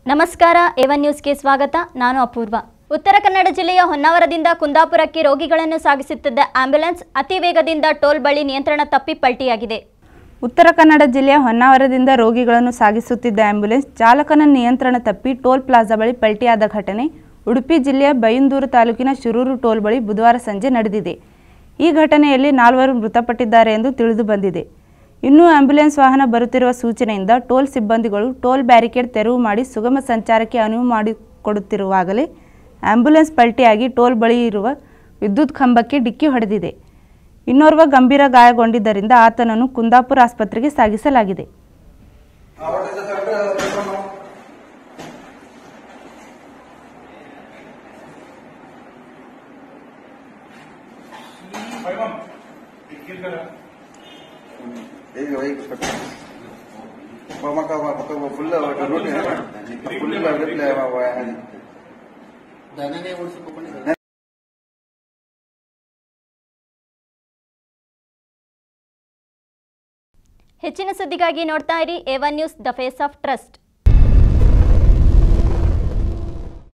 ನಮಸ್ಕಾರ ಎವನ್ ನ್ಯೂಸ್ಗೆ ಸ್ವಾಗತ ನಾನು ಅಪೂರ್ವ ಉತ್ತರ ಕನ್ನಡ ಜಿಲ್ಲೆಯ ಹೊನ್ನಾವರದಿಂದ ಕುಂದಾಪುರಕ್ಕೆ ರೋಗಿಗಳನ್ನು ಸಾಗಿಸುತ್ತಿದ್ದ ಆಂಬ್ಯುಲೆನ್ಸ್ ಅತಿ ವೇಗದಿಂದ ಟೋಲ್ ಬಳಿ ನಿಯಂತ್ರಣ ತಪ್ಪಿ ಪಲ್ಟಿಯಾಗಿದೆ ಉತ್ತರ ಕನ್ನಡ ಜಿಲ್ಲೆಯ ಹೊನ್ನಾವರದಿಂದ ರೋಗಿಗಳನ್ನು ಸಾಗಿಸುತ್ತಿದ್ದ ಆಂಬ್ಯುಲೆನ್ಸ್ ಚಾಲಕನ ನಿಯಂತ್ರಣ ತಪ್ಪಿ ಟೋಲ್ ಪ್ಲಾಜಾ ಬಳಿ ಪಲ್ಟಿಯಾದ ಘಟನೆ ಉಡುಪಿ ಜಿಲ್ಲೆಯ ಬೈಂದೂರು ತಾಲೂಕಿನ ಶಿರೂರು ಟೋಲ್ ಬಳಿ ಬುಧವಾರ ಸಂಜೆ ನಡೆದಿದೆ ಈ ಘಟನೆಯಲ್ಲಿ ನಾಲ್ವರು ಮೃತಪಟ್ಟಿದ್ದಾರೆ ಎಂದು ತಿಳಿದು ಬಂದಿದೆ ಇನ್ನೂ ಆಂಬ್ಯುಲೆನ್ಸ್ ವಾಹನ ಬರುತ್ತಿರುವ ಸೂಚನೆಯಿಂದ ಟೋಲ್ ಸಿಬ್ಬಂದಿಗಳು ಟೋಲ್ ಬ್ಯಾರಿಕೇಡ್ ತೆರವು ಮಾಡಿ ಸುಗಮ ಸಂಚಾರಕ್ಕೆ ಅನುವು ಮಾಡಿಕೊಡುತ್ತಿರುವಾಗಲೇ ಆಂಬ್ಯುಲೆನ್ಸ್ ಪಲ್ಟಿಯಾಗಿ ಟೋಲ್ ಬಳಿ ಇರುವ ವಿದ್ಯುತ್ ಕಂಬಕ್ಕೆ ಡಿಕ್ಕಿ ಹೊಡೆದಿದೆ ಇನ್ನೋರ್ವ ಗಂಭೀರ ಗಾಯಗೊಂಡಿದ್ದರಿಂದ ಆತನನ್ನು ಕುಂದಾಪುರ ಆಸ್ಪತ್ರೆಗೆ ಸಾಗಿಸಲಾಗಿದೆ ಈಗ ಈಗ ಮಕ್ಕ ಮಕ್ಕ ಫುಲ್ ರೂಟ್ ಫುಲ್ ದನನೇ ಉಳಿಸಿಕೊಂಡು ಹೆಚ್ಚಿನ ಸುದ್ದಿಗಾಗಿ ನೋಡ್ತಾ ಇರಿ ಎವನ್ news the face of trust